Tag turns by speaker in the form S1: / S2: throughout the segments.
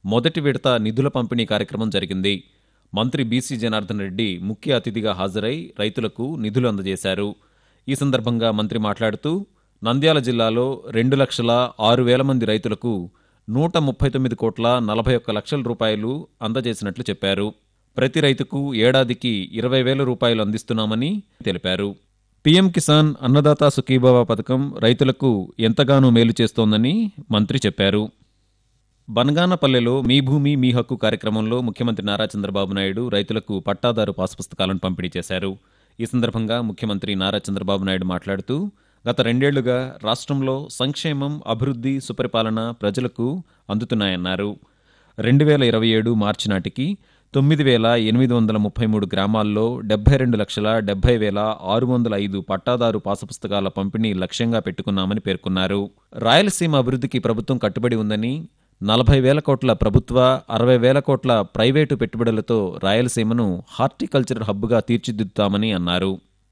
S1: మొదటి విడత నిధుల పంపిణీ కార్యక్రమం జరిగింది మంత్రి బీసీ జనార్దన్ రెడ్డి ముఖ్య అతిథిగా హాజరై రైతులకు నిధులు అందజేశారు ఈ సందర్భంగా మంత్రి మాట్లాడుతూ నంద్యాల జిల్లాలో రెండు లక్షల ఆరు వేల మంది రైతులకు నూట ముప్పై తొమ్మిది కోట్ల నలభై ఒక్క లక్షల రూపాయలు అందజేసినట్లు చెప్పారు ప్రతి రైతుకు ఏడాదికి ఇరవై వేల రూపాయలు అందిస్తున్నామని తెలిపారు పీఎం కిసాన్ అన్నదాత సుఖీభవ పథకం రైతులకు ఎంతగానో మేలు చేస్తోందని మంత్రి చెప్పారు బనగానపల్లెలో మీ భూమి మీ హక్కు కార్యక్రమంలో ముఖ్యమంత్రి నారా చంద్రబాబు నాయుడు రైతులకు పట్టాదారు పాస్ పుస్తకాలను పంపిణీ చేశారు ఈ సందర్భంగా ముఖ్యమంత్రి నారా చంద్రబాబు నాయుడు మాట్లాడుతూ గత రెండేళ్లుగా రాష్ట్రంలో సంక్షేమం అభివృద్ధి సుపరిపాలన ప్రజలకు అందుతున్నాయన్నారు రెండు వేల ఇరవై ఏడు మార్చి నాటికి తొమ్మిది వేల ఎనిమిది వందల ముప్పై మూడు గ్రామాల్లో డెబ్బై రెండు లక్షల డెబ్బై వేల ఆరు వందల ఐదు పట్టాదారు పాసపుస్తకాల పంపిణీ లక్ష్యంగా పెట్టుకున్నామని పేర్కొన్నారు రాయలసీమ అభివృద్ధికి ప్రభుత్వం కట్టుబడి ఉందని నలభై వేల కోట్ల ప్రభుత్వ అరవై వేల కోట్ల ప్రైవేటు పెట్టుబడులతో రాయలసీమను హార్టికల్చర్ హబ్గా తీర్చిదిద్దుతామని అన్నారు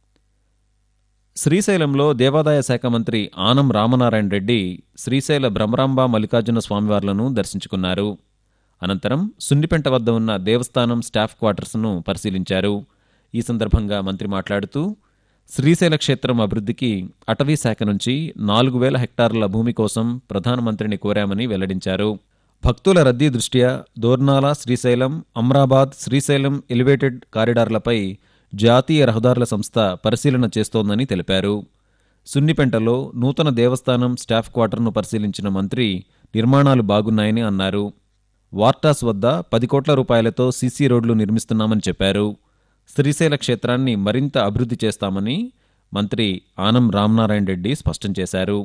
S1: శ్రీశైలంలో దేవాదాయ శాఖ మంత్రి ఆనం రామనారాయణ రెడ్డి శ్రీశైల భ్రమరాంబ మల్లికార్జున స్వామివార్లను దర్శించుకున్నారు అనంతరం సున్నిపెంట వద్ద ఉన్న దేవస్థానం స్టాఫ్ క్వార్టర్స్ను పరిశీలించారు ఈ సందర్భంగా మంత్రి మాట్లాడుతూ శ్రీశైల క్షేత్రం అభివృద్ధికి అటవీ శాఖ నుంచి నాలుగు వేల హెక్టార్ల భూమి కోసం ప్రధానమంత్రిని కోరామని వెల్లడించారు భక్తుల రద్దీ దృష్ట్యా దోర్నాల శ్రీశైలం అమ్రాబాద్ శ్రీశైలం ఎలివేటెడ్ కారిడార్లపై జాతీయ రహదారుల సంస్థ పరిశీలన చేస్తోందని తెలిపారు సున్నిపెంటలో నూతన దేవస్థానం స్టాఫ్ క్వార్టర్ను పరిశీలించిన మంత్రి నిర్మాణాలు బాగున్నాయని అన్నారు వార్టాస్ వద్ద పది కోట్ల రూపాయలతో సీసీ రోడ్లు నిర్మిస్తున్నామని చెప్పారు శ్రీశైల క్షేత్రాన్ని మరింత అభివృద్ధి చేస్తామని మంత్రి ఆనం రామనారాయణ రెడ్డి స్పష్టం చేశారు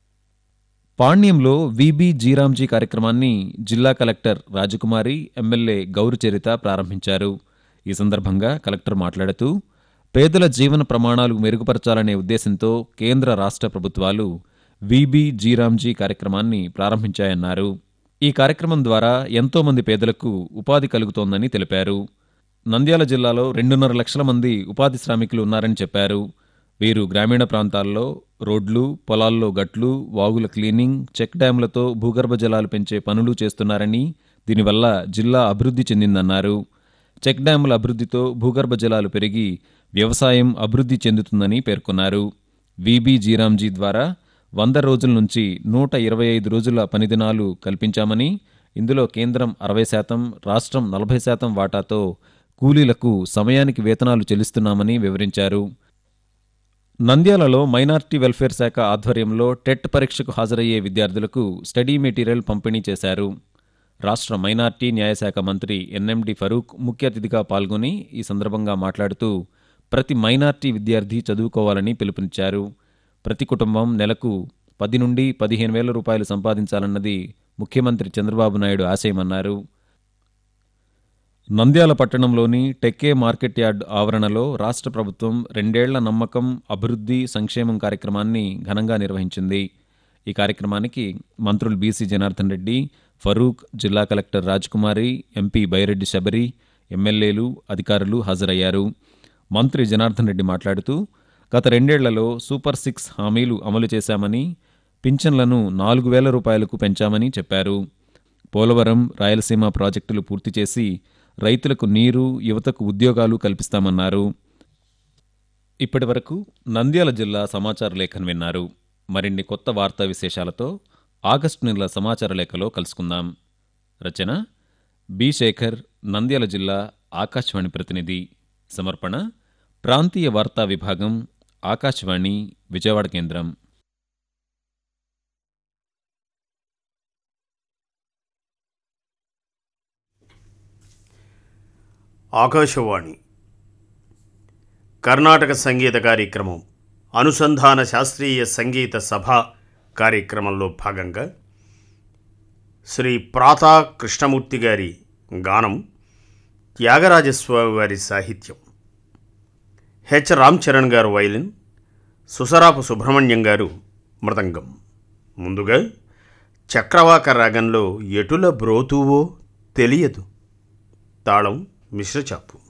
S1: పాణ్యంలో విబి జీరాంజీ కార్యక్రమాన్ని జిల్లా కలెక్టర్ రాజకుమారి ఎమ్మెల్యే గౌరు చరిత ప్రారంభించారు ఈ సందర్భంగా కలెక్టర్ మాట్లాడుతూ పేదల జీవన ప్రమాణాలు మెరుగుపరచాలనే ఉద్దేశంతో కేంద్ర రాష్ట్ర ప్రభుత్వాలు విబి జీరాంజీ కార్యక్రమాన్ని ప్రారంభించాయన్నారు ఈ కార్యక్రమం ద్వారా ఎంతో మంది పేదలకు ఉపాధి కలుగుతోందని తెలిపారు నంద్యాల జిల్లాలో రెండున్నర లక్షల మంది ఉపాధి శ్రామికులు ఉన్నారని చెప్పారు వీరు గ్రామీణ ప్రాంతాల్లో రోడ్లు పొలాల్లో గట్లు వాగుల క్లీనింగ్ చెక్ డ్యాంలతో భూగర్భ జలాలు పెంచే పనులు చేస్తున్నారని దీనివల్ల జిల్లా అభివృద్ధి చెందిందన్నారు చెక్ డ్యాముల అభివృద్ధితో భూగర్భ జలాలు పెరిగి వ్యవసాయం అభివృద్ధి చెందుతుందని పేర్కొన్నారు విబి జీరాంజీ ద్వారా వంద రోజుల నుంచి నూట ఇరవై ఐదు రోజుల పనిదినాలు కల్పించామని ఇందులో కేంద్రం అరవై శాతం రాష్ట్రం నలభై శాతం వాటాతో కూలీలకు సమయానికి వేతనాలు చెల్లిస్తున్నామని వివరించారు నంద్యాలలో మైనార్టీ వెల్ఫేర్ శాఖ ఆధ్వర్యంలో టెట్ పరీక్షకు హాజరయ్యే విద్యార్థులకు స్టడీ మెటీరియల్ పంపిణీ చేశారు రాష్ట్ర మైనార్టీ న్యాయశాఖ మంత్రి ఎన్ఎండి ఫరూక్ ముఖ్య అతిథిగా పాల్గొని ఈ సందర్భంగా మాట్లాడుతూ ప్రతి మైనార్టీ విద్యార్థి చదువుకోవాలని పిలుపునిచ్చారు ప్రతి కుటుంబం నెలకు పది నుండి పదిహేను వేల రూపాయలు సంపాదించాలన్నది ముఖ్యమంత్రి చంద్రబాబు నాయుడు ఆశయమన్నారు నంద్యాల పట్టణంలోని టెక్కే మార్కెట్ యార్డ్ ఆవరణలో రాష్ట్ర ప్రభుత్వం రెండేళ్ల నమ్మకం అభివృద్ధి సంక్షేమం కార్యక్రమాన్ని ఘనంగా నిర్వహించింది ఈ కార్యక్రమానికి మంత్రులు బీసీ జనార్దన్ రెడ్డి ఫరూక్ జిల్లా కలెక్టర్ రాజ్కుమారి ఎంపీ బైరెడ్డి శబరి ఎమ్మెల్యేలు అధికారులు హాజరయ్యారు మంత్రి జనార్దన్ రెడ్డి మాట్లాడుతూ గత రెండేళ్లలో సూపర్ సిక్స్ హామీలు అమలు చేశామని పింఛన్లను నాలుగు వేల రూపాయలకు పెంచామని చెప్పారు పోలవరం రాయలసీమ ప్రాజెక్టులు పూర్తి చేసి రైతులకు నీరు యువతకు ఉద్యోగాలు కల్పిస్తామన్నారు ఇప్పటి వరకు నంద్యాల జిల్లా సమాచార లేఖను విన్నారు మరిన్ని కొత్త వార్తా విశేషాలతో ఆగస్టు నెల సమాచార లేఖలో కలుసుకుందాం రచన బి శేఖర్ నంద్యాల జిల్లా ఆకాశవాణి ప్రతినిధి సమర్పణ ప్రాంతీయ వార్తా విభాగం ఆకాశవాణి విజయవాడ కేంద్రం
S2: ఆకాశవాణి కర్ణాటక సంగీత కార్యక్రమం అనుసంధాన శాస్త్రీయ సంగీత సభ కార్యక్రమంలో భాగంగా శ్రీ ప్రాతా కృష్ణమూర్తి గారి గానం త్యాగరాజస్వామి వారి సాహిత్యం హెచ్ రామ్ చరణ్ గారు వైలిన్ సుసరాపు సుబ్రహ్మణ్యం గారు మృదంగం ముందుగా చక్రవాక రాగంలో ఎటుల బ్రోతువో తెలియదు తాళం మిశ్రచాపు